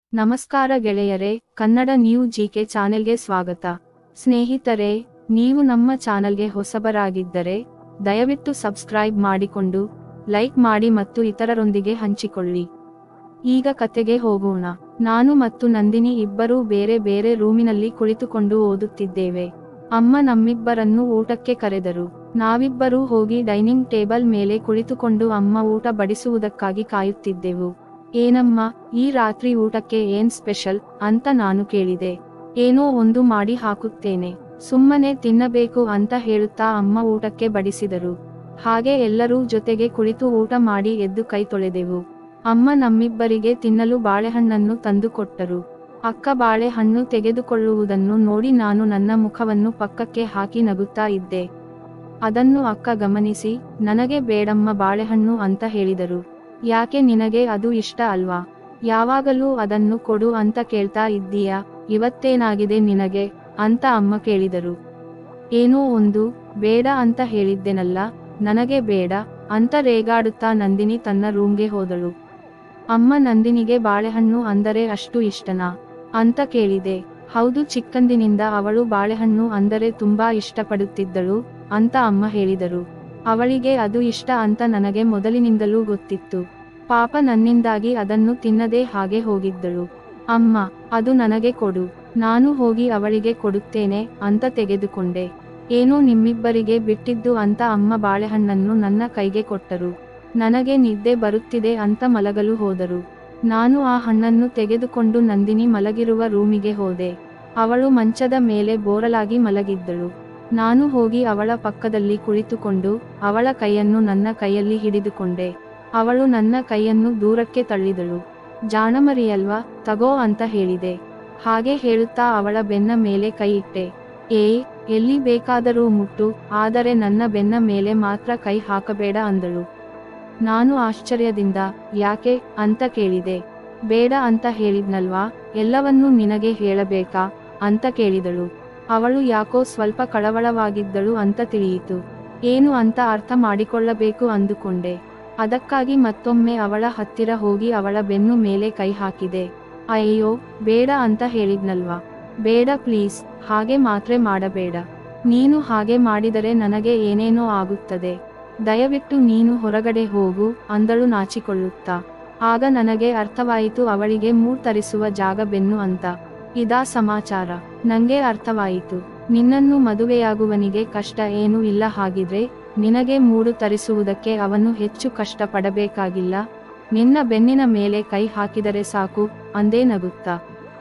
ನಮಸ್ಕಾರ ಗೆಳೆಯರೇ Kannada new GK ಚಾನೆಲ್ಗೆ ಸ್ವಾಗತ ಸ್ನೇಹಿತರೆ ನೀವು ನಮ್ಮ ಚಾನೆಲ್ಗೆ ಹೊಸಬರಾಗಿದ್ದರೆ ದಯವಿಟ್ಟು ಸಬ್ಸ್ಕ್ರೈಬ್ ಮಾಡಿಕೊಂಡು ಲೈಕ್ ಮಾಡಿ ಮತ್ತು ಇತರರೊಂದಿಗೆ ಹಂಚಿಕೊಳ್ಳಿ ಈಗ ಕತೆಗೆ ಹೋಗೋಣ ನಾನು ಮತ್ತು ನಂದಿನಿ ಇಬ್ಬರೂ ಬೇರೆ ಬೇರೆ ರೂಮಿನಲ್ಲಿ ಕುಳಿತುಕೊಂಡು ಓದುತ್ತಿದ್ದೇವೆ ಅಮ್ಮ ನಮ್ಮಿಬ್ಬರನ್ನು ಊಟಕ್ಕೆ ಕರೆದರು ನಾವಿಬ್ಬರೂ ಹೋಗಿ ಡೈನಿಂಗ್ ಟೇಬಲ್ ಮೇಲೆ ಕುಳಿತುಕೊಂಡು ಅಮ್ಮ ಊಟ ಬಡಿಸುವುದಕ್ಕಾಗಿ ಕಾಯುತ್ತಿದ್ದೆವು ಏನಮ್ಮ ಈ ರಾತ್ರಿ ಊಟಕ್ಕೆ ಏನ್ ಸ್ಪೆಷಲ್ ಅಂತ ನಾನು ಕೇಳಿದೆ ಏನೋ ಒಂದು ಮಾಡಿ ಹಾಕುತ್ತೇನೆ ಸುಮ್ಮನೆ ತಿನ್ನಬೇಕು ಅಂತ ಹೇಳುತ್ತಾ ಅಮ್ಮ ಊಟಕ್ಕೆ ಬಡಿಸಿದರು ಹಾಗೆ ಎಲ್ಲರೂ ಜೊತೆಗೆ ಕುಳಿತು ಊಟ ಮಾಡಿ ಎದ್ದು ಕೈ ತೊಳೆದೆವು ಅಮ್ಮ ನಮ್ಮಿಬ್ಬರಿಗೆ ತಿನ್ನಲು ಬಾಳೆಹಣ್ಣನ್ನು ತಂದುಕೊಟ್ಟರು ಅಕ್ಕ ಬಾಳೆಹಣ್ಣು ತೆಗೆದುಕೊಳ್ಳುವುದನ್ನು ನೋಡಿ ನಾನು ನನ್ನ ಮುಖವನ್ನು ಪಕ್ಕಕ್ಕೆ ಹಾಕಿ ನಗುತ್ತಾ ಇದ್ದೆ ಅದನ್ನು ಅಕ್ಕ ಗಮನಿಸಿ ನನಗೆ ಬೇಡಮ್ಮ ಬಾಳೆಹಣ್ಣು ಅಂತ ಹೇಳಿದರು ಯಾಕೆ ನಿನಗೆ ಅದು ಇಷ್ಟ ಅಲ್ವಾ ಯಾವಾಗಲೂ ಅದನ್ನು ಕೊಡು ಅಂತ ಕೇಳ್ತಾ ಇದ್ದೀಯಾ ಇವತ್ತೇನಾಗಿದೆ ನಿನಗೆ ಅಂತ ಅಮ್ಮ ಕೇಳಿದರು ಏನೋ ಒಂದು ಬೇಡ ಅಂತ ಹೇಳಿದ್ದೆನಲ್ಲ ನನಗೆ ಬೇಡ ಅಂತ ರೇಗಾಡುತ್ತಾ ನಂದಿನಿ ತನ್ನ ರೂಮ್ಗೆ ಹೋದಳು ಅಮ್ಮ ನಂದಿನಿಗೆ ಬಾಳೆಹಣ್ಣು ಅಂದರೆ ಅಷ್ಟು ಇಷ್ಟನಾ ಅಂತ ಕೇಳಿದೆ ಹೌದು ಚಿಕ್ಕಂದಿನಿಂದ ಅವಳು ಬಾಳೆಹಣ್ಣು ಅಂದರೆ ತುಂಬಾ ಇಷ್ಟಪಡುತ್ತಿದ್ದಳು ಅಂತ ಅಮ್ಮ ಹೇಳಿದರು ಅವಳಿಗೆ ಅದು ಇಷ್ಟ ಅಂತ ನನಗೆ ಮೊದಲಿನಿಂದಲೂ ಗೊತ್ತಿತ್ತು ಪಾಪ ನನ್ನಿಂದಾಗಿ ಅದನ್ನು ತಿನ್ನದೇ ಹಾಗೆ ಹೋಗಿದ್ದಳು ಅಮ್ಮ ಅದು ನನಗೆ ಕೊಡು ನಾನು ಹೋಗಿ ಅವಳಿಗೆ ಕೊಡುತ್ತೇನೆ ಅಂತ ತೆಗೆದುಕೊಂಡೆ ಏನೋ ನಿಮ್ಮಿಬ್ಬರಿಗೆ ಬಿಟ್ಟಿದ್ದು ಅಂತ ಅಮ್ಮ ಬಾಳೆಹಣ್ಣನ್ನು ನನ್ನ ಕೈಗೆ ಕೊಟ್ಟರು ನನಗೆ ನಿದ್ದೆ ಬರುತ್ತಿದೆ ಅಂತ ಮಲಗಲು ಹೋದರು ನಾನು ಆ ಹಣ್ಣನ್ನು ತೆಗೆದುಕೊಂಡು ನಂದಿನಿ ಮಲಗಿರುವ ರೂಮಿಗೆ ಹೋದೆ ಅವಳು ಮಂಚದ ಮೇಲೆ ಬೋರಲಾಗಿ ಮಲಗಿದ್ದಳು ನಾನು ಹೋಗಿ ಅವಳ ಪಕ್ಕದಲ್ಲಿ ಕುಳಿತುಕೊಂಡು ಅವಳ ಕೈಯನ್ನು ನನ್ನ ಕೈಯಲ್ಲಿ ಹಿಡಿದುಕೊಂಡೆ ಅವಳು ನನ್ನ ಕೈಯನ್ನು ದೂರಕ್ಕೆ ತಳ್ಳಿದಳು ಜಾಣಮರಿಯಲ್ವಾ ತಗೋ ಅಂತ ಹೇಳಿದೆ ಹಾಗೆ ಹೇಳುತ್ತಾ ಅವಳ ಬೆನ್ನ ಮೇಲೆ ಕೈ ಇಟ್ಟೆ ಏ ಎಲ್ಲಿ ಬೇಕಾದರೂ ಮುಟ್ಟು ಆದರೆ ನನ್ನ ಬೆನ್ನ ಮೇಲೆ ಮಾತ್ರ ಕೈ ಹಾಕಬೇಡ ಅಂದಳು ನಾನು ಆಶ್ಚರ್ಯದಿಂದ ಯಾಕೆ ಅಂತ ಕೇಳಿದೆ ಬೇಡ ಅಂತ ಹೇಳಿದ್ನಲ್ವಾ ಎಲ್ಲವನ್ನೂ ನಿನಗೆ ಹೇಳಬೇಕಾ ಅಂತ ಕೇಳಿದಳು ಅವಳು ಯಾಕೋ ಸ್ವಲ್ಪ ಕಳವಳವಾಗಿದ್ದಳು ಅಂತ ತಿಳಿಯಿತು ಏನು ಅಂತ ಅರ್ಥ ಮಾಡಿಕೊಳ್ಳಬೇಕು ಅಂದುಕೊಂಡೆ ಅದಕ್ಕಾಗಿ ಮತ್ತೊಮ್ಮೆ ಅವಳ ಹತ್ತಿರ ಹೋಗಿ ಅವಳ ಬೆನ್ನು ಮೇಲೆ ಕೈ ಹಾಕಿದೆ ಅಯ್ಯೋ ಬೇಡ ಅಂತ ಹೇಳಿದ್ನಲ್ವಾ ಬೇಡ ಪ್ಲೀಸ್ ಹಾಗೆ ಮಾತ್ರೆ ಮಾಡಬೇಡ ನೀನು ಹಾಗೆ ಮಾಡಿದರೆ ನನಗೆ ಏನೇನೋ ಆಗುತ್ತದೆ ದಯವಿಟ್ಟು ನೀನು ಹೊರಗಡೆ ಹೋಗು ಅಂದಳು ನಾಚಿಕೊಳ್ಳುತ್ತಾ ಆಗ ನನಗೆ ಅರ್ಥವಾಯಿತು ಅವಳಿಗೆ ಮೂಡ್ ತರಿಸುವ ಜಾಗ ಬೆನ್ನು ಅಂತ ಇದಾ ಸಮಾಚಾರ ನಂಗೆ ಅರ್ಥವಾಯಿತು ನಿನ್ನನ್ನು ಮದುವೆಯಾಗುವನಿಗೆ ಕಷ್ಟ ಏನೂ ಇಲ್ಲ ಹಾಗಿದ್ರೆ ನಿನಗೆ ಮೂಡು ತರಿಸುವುದಕ್ಕೆ ಅವನು ಹೆಚ್ಚು ಕಷ್ಟ ಪಡಬೇಕಾಗಿಲ್ಲ ನಿನ್ನ ಬೆನ್ನಿನ ಮೇಲೆ ಕೈ ಹಾಕಿದರೆ ಸಾಕು ಅಂದೇ ನಗುತ್ತಾ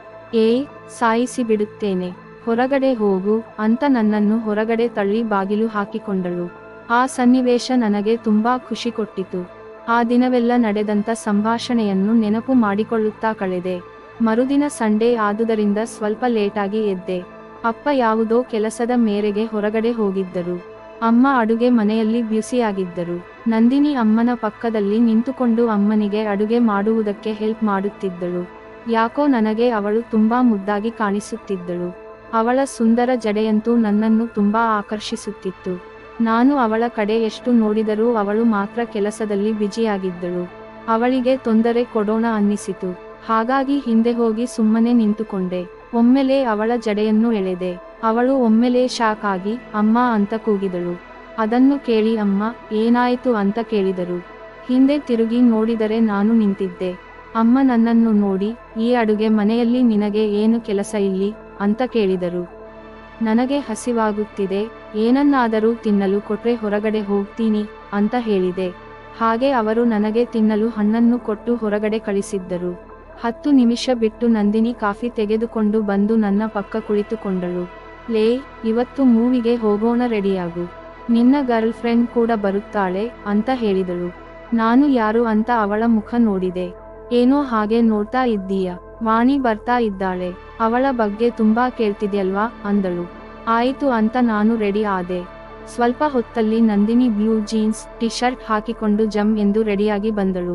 ಏ ಸಾಯಿಸಿ ಬಿಡುತ್ತೇನೆ ಹೊರಗಡೆ ಹೋಗು ಅಂತ ನನ್ನನ್ನು ಹೊರಗಡೆ ತಳ್ಳಿ ಬಾಗಿಲು ಹಾಕಿಕೊಂಡಳು ಆ ಸನ್ನಿವೇಶ ನನಗೆ ತುಂಬಾ ಖುಷಿ ಕೊಟ್ಟಿತು ಆ ದಿನವೆಲ್ಲ ನಡೆದಂತ ಸಂಭಾಷಣೆಯನ್ನು ನೆನಪು ಮಾಡಿಕೊಳ್ಳುತ್ತಾ ಕಳೆದೆ ಮರುದಿನ ಸಂಡೇ ಆದುದರಿಂದ ಸ್ವಲ್ಪ ಲೇಟಾಗಿ ಎದ್ದೆ ಅಪ್ಪ ಯಾವುದೋ ಕೆಲಸದ ಮೇರೆಗೆ ಹೊರಗಡೆ ಹೋಗಿದ್ದರು ಅಮ್ಮ ಅಡುಗೆ ಮನೆಯಲ್ಲಿ ಬ್ಯುಸಿಯಾಗಿದ್ದರು ನಂದಿನಿ ಅಮ್ಮನ ಪಕ್ಕದಲ್ಲಿ ನಿಂತುಕೊಂಡು ಅಮ್ಮನಿಗೆ ಅಡುಗೆ ಮಾಡುವುದಕ್ಕೆ ಹೆಲ್ಪ್ ಮಾಡುತ್ತಿದ್ದಳು ಯಾಕೋ ನನಗೆ ಅವಳು ತುಂಬಾ ಮುದ್ದಾಗಿ ಕಾಣಿಸುತ್ತಿದ್ದಳು ಅವಳ ಸುಂದರ ಜಡೆಯಂತೂ ನನ್ನನ್ನು ತುಂಬಾ ಆಕರ್ಷಿಸುತ್ತಿತ್ತು ನಾನು ಅವಳ ಕಡೆ ಎಷ್ಟು ನೋಡಿದರೂ ಅವಳು ಮಾತ್ರ ಕೆಲಸದಲ್ಲಿ ಬ್ಯುಜಿಯಾಗಿದ್ದಳು ಅವಳಿಗೆ ತೊಂದರೆ ಕೊಡೋಣ ಅನ್ನಿಸಿತು ಹಾಗಾಗಿ ಹಿಂದೆ ಹೋಗಿ ಸುಮ್ಮನೆ ನಿಂತುಕೊಂಡೆ ಒಮ್ಮೆಲೇ ಅವಳ ಜಡೆಯನ್ನು ಎಳೆದೆ ಅವಳು ಒಮ್ಮೆಲೇ ಶಾಕ್ ಆಗಿ ಅಮ್ಮ ಅಂತ ಕೂಗಿದಳು ಅದನ್ನು ಕೇಳಿ ಅಮ್ಮ ಏನಾಯಿತು ಅಂತ ಕೇಳಿದರು ಹಿಂದೆ ತಿರುಗಿ ನೋಡಿದರೆ ನಾನು ನಿಂತಿದ್ದೆ ಅಮ್ಮ ನನ್ನನ್ನು ನೋಡಿ ಈ ಅಡುಗೆ ಮನೆಯಲ್ಲಿ ನಿನಗೆ ಏನು ಕೆಲಸ ಇಲ್ಲಿ ಅಂತ ಕೇಳಿದರು ನನಗೆ ಹಸಿವಾಗುತ್ತಿದೆ ಏನನ್ನಾದರೂ ತಿನ್ನಲು ಕೊಟ್ರೆ ಹೊರಗಡೆ ಹೋಗ್ತೀನಿ ಅಂತ ಹೇಳಿದೆ ಹಾಗೆ ಅವರು ನನಗೆ ತಿನ್ನಲು ಹಣ್ಣನ್ನು ಕೊಟ್ಟು ಹೊರಗಡೆ ಕಳಿಸಿದ್ದರು ಹತ್ತು ನಿಮಿಷ ಬಿಟ್ಟು ನಂದಿನಿ ಕಾಫಿ ತೆಗೆದುಕೊಂಡು ಬಂದು ನನ್ನ ಪಕ್ಕ ಕುಳಿತುಕೊಂಡಳು ಲೇ ಇವತ್ತು ಮೂವಿಗೆ ಹೋಗೋಣ ರೆಡಿಯಾಗು ನಿನ್ನ ಗರ್ಲ್ ಫ್ರೆಂಡ್ ಕೂಡ ಬರುತ್ತಾಳೆ ಅಂತ ಹೇಳಿದಳು ನಾನು ಯಾರು ಅಂತ ಅವಳ ಮುಖ ನೋಡಿದೆ ಏನೋ ಹಾಗೆ ನೋಡ್ತಾ ಇದ್ದೀಯ ವಾಣಿ ಬರ್ತಾ ಇದ್ದಾಳೆ ಅವಳ ಬಗ್ಗೆ ತುಂಬಾ ಕೇಳ್ತಿದ್ಯಲ್ವಾ ಅಂದಳು ಆಯಿತು ಅಂತ ನಾನು ರೆಡಿ ಆದೆ ಸ್ವಲ್ಪ ಹೊತ್ತಲ್ಲಿ Nandini blue jeans T shirt ಹಾಕಿಕೊಂಡು ಜಮ್ ಎಂದು ರೆಡಿಯಾಗಿ ಬಂದಳು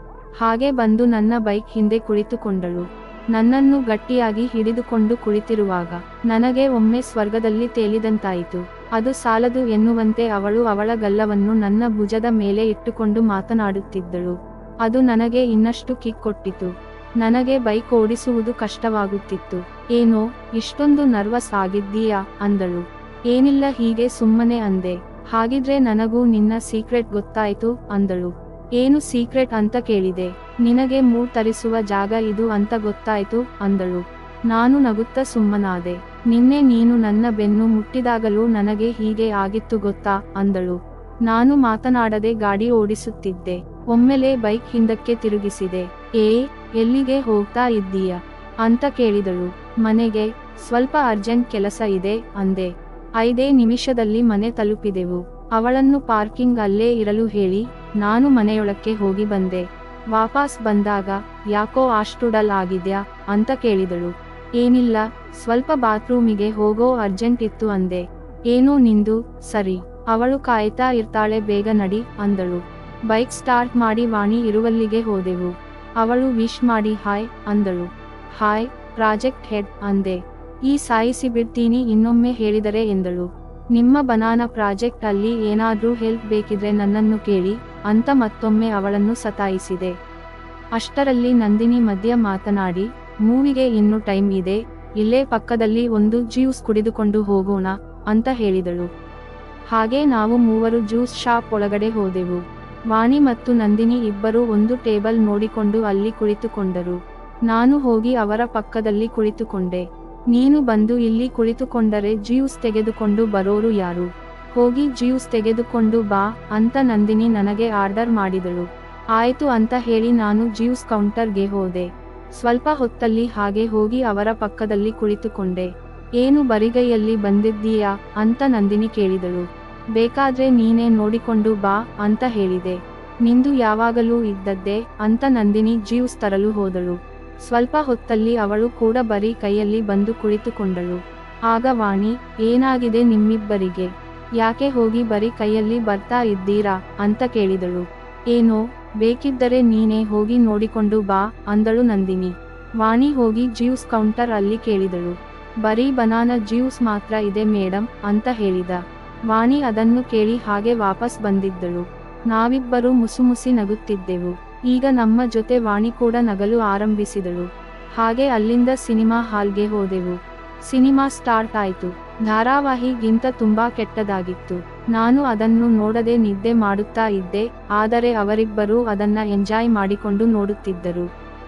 ಹಾಗೆ ಬಂದು ನನ್ನ ಬೈಕ್ ಹಿಂದೆ ಕುಳಿತುಕೊಂಡಳು ನನ್ನನ್ನು ಗಟ್ಟಿಯಾಗಿ ಹಿಡಿದುಕೊಂಡು ಕುಳಿತಿರುವಾಗ ನನಗೆ ಒಮ್ಮೆ ಸ್ವರ್ಗದಲ್ಲಿ ತೇಲಿದಂತಾಯಿತು ಅದು ಸಾಲದು ಎನ್ನುವಂತೆ ಅವಳು ಅವಳ ಗಲ್ಲವನ್ನು ನನ್ನ ಭುಜದ ಮೇಲೆ ಇಟ್ಟುಕೊಂಡು ಮಾತನಾಡುತ್ತಿದ್ದಳು ಅದು ನನಗೆ ಇನ್ನಷ್ಟು ಕಿಕ್ ಕೊಟ್ಟಿತು ನನಗೆ ಬೈಕ್ ಓಡಿಸುವುದು ಕಷ್ಟವಾಗುತ್ತಿತ್ತು ಏನೋ ಇಷ್ಟೊಂದು ನರ್ವಸ್ ಆಗಿದ್ದೀಯಾ ಅಂದಳು ಏನಿಲ್ಲ ಹೀಗೆ ಸುಮ್ಮನೆ ಅಂದೆ ಹಾಗಿದ್ರೆ ನನಗೂ ನಿನ್ನ ಸೀಕ್ರೆಟ್ ಗೊತ್ತಾಯ್ತು ಅಂದಳು ಏನು ಸೀಕ್ರೆಟ್ ಅಂತ ಕೇಳಿದೆ ನಿನಗೆ ಮೂಡ್ ತರಿಸುವ ಜಾಗ ಇದು ಅಂತ ಗೊತ್ತಾಯ್ತು ಅಂದಳು ನಾನು ನಗುತ್ತಾ ಸುಮ್ಮನಾದೆ ನಿನ್ನೆ ನೀನು ನನ್ನ ಬೆನ್ನು ಮುಟ್ಟಿದಾಗಲೂ ನನಗೆ ಹೀಗೆ ಆಗಿತ್ತು ಗೊತ್ತಾ ಅಂದಳು ನಾನು ಮಾತನಾಡದೆ ಗಾಡಿ ಓಡಿಸುತ್ತಿದ್ದೆ ಒಮ್ಮೆಲೆ ಬೈಕ್ ಹಿಂದಕ್ಕೆ ತಿರುಗಿಸಿದೆ ಏ ಎಲ್ಲಿಗೆ ಹೋಗ್ತಾ ಇದ್ದೀಯ ಅಂತ ಕೇಳಿದಳು ಮನೆಗೆ ಸ್ವಲ್ಪ ಅರ್ಜೆಂಟ್ ಕೆಲಸ ಇದೆ ಅಂದೆ ಐದೇ ನಿಮಿಷದಲ್ಲಿ ಮನೆ ತಲುಪಿದೆವು ಅವಳನ್ನು ಪಾರ್ಕಿಂಗ್ ಅಲ್ಲೇ ಇರಲು ಹೇಳಿ ನಾನು ಮನೆಯೊಳಕ್ಕೆ ಹೋಗಿ ಬಂದೆ ವಾಪಸ್ ಬಂದಾಗ ಯಾಕೋ ಅಷ್ಟುಡಲ್ ಆಗಿದ್ಯಾ ಅಂತ ಕೇಳಿದಳು ಏನಿಲ್ಲ ಸ್ವಲ್ಪ ಬಾತ್ರೂಮಿಗೆ ಹೋಗೋ ಅರ್ಜೆಂಟ್ ಇತ್ತು ಅಂದೆ ಏನೋ ನಿಂದು ಸರಿ ಅವಳು ಕಾಯ್ತಾ ಇರ್ತಾಳೆ ಬೇಗ ನಡಿ ಅಂದಳು ಬೈಕ್ ಸ್ಟಾರ್ಟ್ ಮಾಡಿ ವಾಣಿ ಇರುವಲ್ಲಿಗೆ ಹೋದೆವು ಅವಳು ವಿಶ್ ಮಾಡಿ ಹಾಯ್ ಅಂದಳು ಹಾಯ್ ಪ್ರಾಜೆಕ್ಟ್ ಹೆಡ್ ಅಂದೆ ಈ ಸಾಯಿಸಿ ಬಿಡ್ತೀನಿ ಇನ್ನೊಮ್ಮೆ ಹೇಳಿದರೆ ಎಂದಳು ನಿಮ್ಮ ಬನಾನ ಪ್ರಾಜೆಕ್ಟ್ ಅಲ್ಲಿ ಏನಾದ್ರೂ ಹೆಲ್ಪ್ ಬೇಕಿದ್ರೆ ನನ್ನನ್ನು ಕೇಳಿ ಅಂತ ಮತ್ತೊಮ್ಮೆ ಅವಳನ್ನು ಸತಾಯಿಸಿದೆ ಅಷ್ಟರಲ್ಲಿ ನಂದಿನಿ ಮಧ್ಯ ಮಾತನಾಡಿ ಮೂವಿಗೆ ಇನ್ನು ಟೈಮ್ ಇದೆ ಇಲ್ಲೇ ಪಕ್ಕದಲ್ಲಿ ಒಂದು ಜ್ಯೂಸ್ ಕುಡಿದುಕೊಂಡು ಹೋಗೋಣ ಅಂತ ಹೇಳಿದಳು ಹಾಗೆ ನಾವು ಮೂವರು ಜ್ಯೂಸ್ ಶಾಪ್ ಒಳಗಡೆ ಹೋದೆವು ವಾಣಿ ಮತ್ತು ನಂದಿನಿ ಇಬ್ಬರು ಒಂದು ಟೇಬಲ್ ನೋಡಿಕೊಂಡು ಅಲ್ಲಿ ಕುಳಿತುಕೊಂಡರು ನಾನು ಹೋಗಿ ಅವರ ಪಕ್ಕದಲ್ಲಿ ಕುಳಿತುಕೊಂಡೆ ನೀನು ಬಂದು ಇಲ್ಲಿ ಕುಳಿತುಕೊಂಡರೆ ಜ್ಯೂಸ್ ತೆಗೆದುಕೊಂಡು ಬರೋರು ಯಾರು ಹೋಗಿ ಜ್ಯೂಸ್ ತೆಗೆದುಕೊಂಡು ಬಾ ಅಂತ ನಂದಿನಿ ನನಗೆ ಆರ್ಡರ್ ಮಾಡಿದಳು ಆಯ್ತು ಅಂತ ಹೇಳಿ ನಾನು ಜ್ಯೂಸ್ ಕೌಂಟರ್ಗೆ ಹೋದೆ ಸ್ವಲ್ಪ ಹೊತ್ತಲ್ಲಿ ಹಾಗೆ ಹೋಗಿ ಅವರ ಪಕ್ಕದಲ್ಲಿ ಕುಳಿತುಕೊಂಡೆ ಏನು ಬರಿಗೈಯಲ್ಲಿ ಬಂದಿದ್ದೀಯಾ ಅಂತ ನಂದಿನಿ ಕೇಳಿದಳು ಬೇಕಾದ್ರೆ ನೀನೇ ನೋಡಿಕೊಂಡು ಬಾ ಅಂತ ಹೇಳಿದೆ ನಿಂದು ಯಾವಾಗಲೂ ಇದ್ದದ್ದೇ ಅಂತ ನಂದಿನಿ ಜ್ಯೂಸ್ ತರಲು ಹೋದಳು ಸ್ವಲ್ಪ ಹೊತ್ತಲ್ಲಿ ಅವಳು ಕೂಡ ಬರೀ ಕೈಯಲ್ಲಿ ಬಂದು ಕುಳಿತುಕೊಂಡಳು ಆಗ ವಾಣಿ ಏನಾಗಿದೆ ನಿಮ್ಮಿಬ್ಬರಿಗೆ ಯಾಕೆ ಹೋಗಿ ಬರೀ ಕೈಯಲ್ಲಿ ಬರ್ತಾ ಇದ್ದೀರಾ ಅಂತ ಕೇಳಿದಳು ಏನೋ ಬೇಕಿದ್ದರೆ ನೀನೇ ಹೋಗಿ ನೋಡಿಕೊಂಡು ಬಾ ಅಂದಳು ನಂದಿನಿ ವಾಣಿ ಹೋಗಿ ಜ್ಯೂಸ್ ಕೌಂಟರ್ ಅಲ್ಲಿ ಕೇಳಿದಳು ಬರೀ ಬನಾನ ಜ್ಯೂಸ್ ಮಾತ್ರ ಇದೆ ಮೇಡಮ್ ಅಂತ ಹೇಳಿದ ವಾಣಿ ಅದನ್ನು ಕೇಳಿ ಹಾಗೆ ವಾಪಸ್ ಬಂದಿದ್ದಳು ನಾವಿಬ್ಬರು ಮುಸುಮುಸಿ ನಗುತ್ತಿದ್ದೆವು ಈಗ ನಮ್ಮ ಜೊತೆ ವಾಣಿ ಕೂಡ ನಗಲು ಆರಂಭಿಸಿದಳು ಹಾಗೆ ಅಲ್ಲಿಂದ ಸಿನಿಮಾ ಹಾಲ್ಗೆ ಹೋದೆವು ಸಿನಿಮಾ ಸ್ಟಾರ್ಟ್ ಆಯ್ತು ಧಾರಾವಾಹಿಗಿಂತ ತುಂಬಾ ಕೆಟ್ಟದಾಗಿತ್ತು ನಾನು ಅದನ್ನು ನೋಡದೆ ನಿದ್ದೆ ಮಾಡುತ್ತಾ ಇದ್ದೆ ಆದರೆ ಅವರಿಬ್ಬರೂ ಅದನ್ನ ಎಂಜಾಯ್ ಮಾಡಿಕೊಂಡು ನೋಡುತ್ತಿದ್ದರು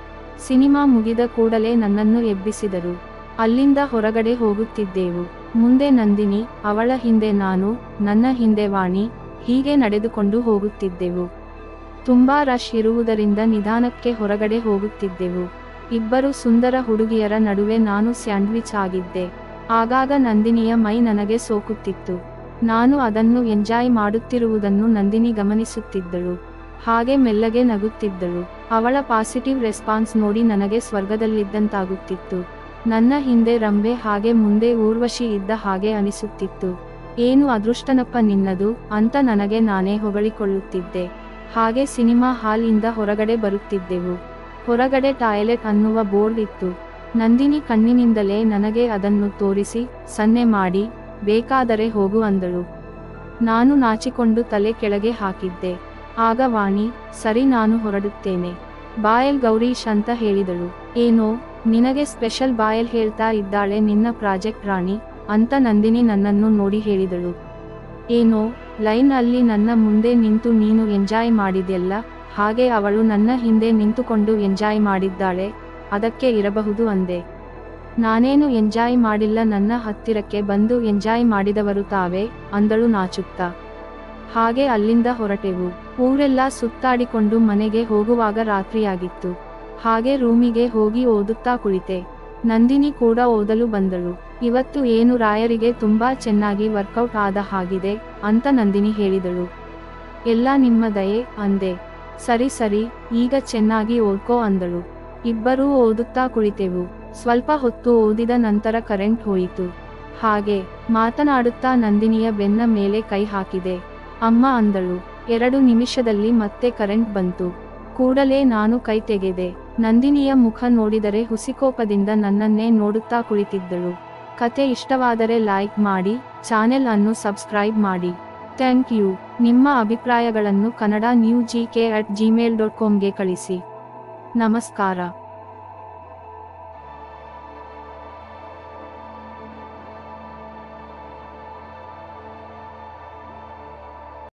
ಸಿನಿಮಾ ಮುಗಿದ ಕೂಡಲೇ ನನ್ನನ್ನು ಎಬ್ಬಿಸಿದರು ಅಲ್ಲಿಂದ ಹೊರಗಡೆ ಹೋಗುತ್ತಿದ್ದೆವು ಮುಂದೆ ನಂದಿನಿ ಅವಳ ಹಿಂದೆ ನಾನು ನನ್ನ ಹಿಂದೆ ವಾಣಿ ಹೀಗೆ ನಡೆದುಕೊಂಡು ಹೋಗುತ್ತಿದ್ದೆವು ತುಂಬಾ ರಶ್ ಇರುವುದರಿಂದ ನಿಧಾನಕ್ಕೆ ಹೊರಗಡೆ ಹೋಗುತ್ತಿದ್ದೆವು ಇಬ್ಬರು ಸುಂದರ ಹುಡುಗಿಯರ ನಡುವೆ ನಾನು ಸ್ಯಾಂಡ್ವಿಚ್ ಆಗಿದ್ದೆ ಆಗಾಗ ನಂದಿನಿಯ ಮೈ ನನಗೆ ಸೋಕುತ್ತಿತ್ತು ನಾನು ಅದನ್ನು ಎಂಜಾಯ್ ಮಾಡುತ್ತಿರುವುದನ್ನು ನಂದಿನಿ ಗಮನಿಸುತ್ತಿದ್ದಳು ಹಾಗೆ ಮೆಲ್ಲಗೆ ನಗುತ್ತಿದ್ದಳು ಅವಳ ಪಾಸಿಟಿವ್ ರೆಸ್ಪಾನ್ಸ್ ನೋಡಿ ನನಗೆ ಸ್ವರ್ಗದಲ್ಲಿದ್ದಂತಾಗುತ್ತಿತ್ತು ನನ್ನ ಹಿಂದೆ ರಂಬೆ ಹಾಗೆ ಮುಂದೆ ಊರ್ವಶಿ ಇದ್ದ ಹಾಗೆ ಅನಿಸುತ್ತಿತ್ತು ಏನು ಅದೃಷ್ಟನಪ್ಪ ನಿನ್ನದು ಅಂತ ನನಗೆ ನಾನೇ ಹೊಗಳಿಕೊಳ್ಳುತ್ತಿದ್ದೆ ಹಾಗೆ ಸಿನಿಮಾ ಹಾಲ್ ಇಂದ ಹೊರಗಡೆ ಬರುತ್ತಿದ್ದೆವು ಹೊರಗಡೆ ಟಾಯ್ಲೆಟ್ ಅನ್ನುವ ಬೋರ್ಡ್ ಇತ್ತು ನಂದಿನಿ ಕಣ್ಣಿನಿಂದಲೇ ನನಗೆ ಅದನ್ನು ತೋರಿಸಿ ಸನ್ನೆ ಮಾಡಿ ಬೇಕಾದರೆ ಹೋಗು ಅಂದಳು ನಾನು ನಾಚಿಕೊಂಡು ತಲೆ ಕೆಳಗೆ ಹಾಕಿದ್ದೆ ಆಗ ವಾಣಿ ಸರಿ ನಾನು ಹೊರಡುತ್ತೇನೆ ಬಾಯಲ್ ಗೌರೀಶ್ ಅಂತ ಹೇಳಿದಳು ಏನೋ ನಿನಗೆ ಸ್ಪೆಷಲ್ ಬಾಯಲ್ ಹೇಳ್ತಾ ಇದ್ದಾಳೆ ನಿನ್ನ ಪ್ರಾಜೆಕ್ಟ್ ರಾಣಿ ಅಂತ ನಂದಿನಿ ನನ್ನನ್ನು ನೋಡಿ ಹೇಳಿದಳು ಏನೋ ಲೈನ್ ಅಲ್ಲಿ ನನ್ನ ಮುಂದೆ ನಿಂತು ನೀನು ಎಂಜಾಯ್ ಮಾಡಿದೆಲ್ಲ ಹಾಗೆ ಅವಳು ನನ್ನ ಹಿಂದೆ ನಿಂತುಕೊಂಡು ಎಂಜಾಯ್ ಮಾಡಿದ್ದಾಳೆ ಅದಕ್ಕೆ ಇರಬಹುದು ಅಂದೆ ನಾನೇನು ಎಂಜಾಯ್ ಮಾಡಿಲ್ಲ ನನ್ನ ಹತ್ತಿರಕ್ಕೆ ಬಂದು ಎಂಜಾಯ್ ಮಾಡಿದವರು ತಾವೇ ಅಂದಳು ನಾಚುತ್ತಾ ಹಾಗೆ ಅಲ್ಲಿಂದ ಹೊರಟೆವು ಊರೆಲ್ಲ ಸುತ್ತಾಡಿಕೊಂಡು ಮನೆಗೆ ಹೋಗುವಾಗ ರಾತ್ರಿಯಾಗಿತ್ತು ಹಾಗೆ ರೂಮಿಗೆ ಹೋಗಿ ಓದುತ್ತಾ ಕುಳಿತೆ ನಂದಿನಿ ಕೂಡ ಓದಲು ಬಂದಳು ಇವತ್ತು ಏನು ರಾಯರಿಗೆ ತುಂಬಾ ಚೆನ್ನಾಗಿ ವರ್ಕೌಟ್ ಆದ ಹಾಗಿದೆ ಅಂತ ನಂದಿನಿ ಹೇಳಿದಳು ಎಲ್ಲ ನಿಮ್ಮ ದಯೆ ಅಂದೆ ಸರಿ ಸರಿ ಈಗ ಚೆನ್ನಾಗಿ ಓದ್ಕೋ ಅಂದಳು ಇಬ್ಬರೂ ಓದುತ್ತಾ ಕುಳಿತೆವು ಸ್ವಲ್ಪ ಹೊತ್ತು ಓದಿದ ನಂತರ ಕರೆಂಟ್ ಹೋಯಿತು ಹಾಗೆ ಮಾತನಾಡುತ್ತಾ ನಂದಿನಿಯ ಬೆನ್ನ ಮೇಲೆ ಕೈ ಹಾಕಿದೆ ಅಮ್ಮ ಅಂದಳು ಎರಡು ನಿಮಿಷದಲ್ಲಿ ಮತ್ತೆ ಕರೆಂಟ್ ಬಂತು ಕೂಡಲೇ ನಾನು ಕೈ ತೆಗೆದೆ ನಂದಿನಿಯ ಮುಖ ನೋಡಿದರೆ ಹುಸಿಕೋಪದಿಂದ ನನ್ನನ್ನೇ ನೋಡುತ್ತಾ ಕುಳಿತಿದ್ದಳು ಕತೆ ಇಷ್ಟವಾದರೆ ಲೈಕ್ ಮಾಡಿ ಚಾನೆಲ್ ಅನ್ನು ಸಬ್ಸ್ಕ್ರೈಬ್ ಮಾಡಿ ಥ್ಯಾಂಕ್ ಯು ನಿಮ್ಮ ಅಭಿಪ್ರಾಯಗಳನ್ನು Kannada new G K at Gmail dot ಕಾಮ್ಗೆ ಕಳಿಸಿ ನಮಸ್ಕಾರ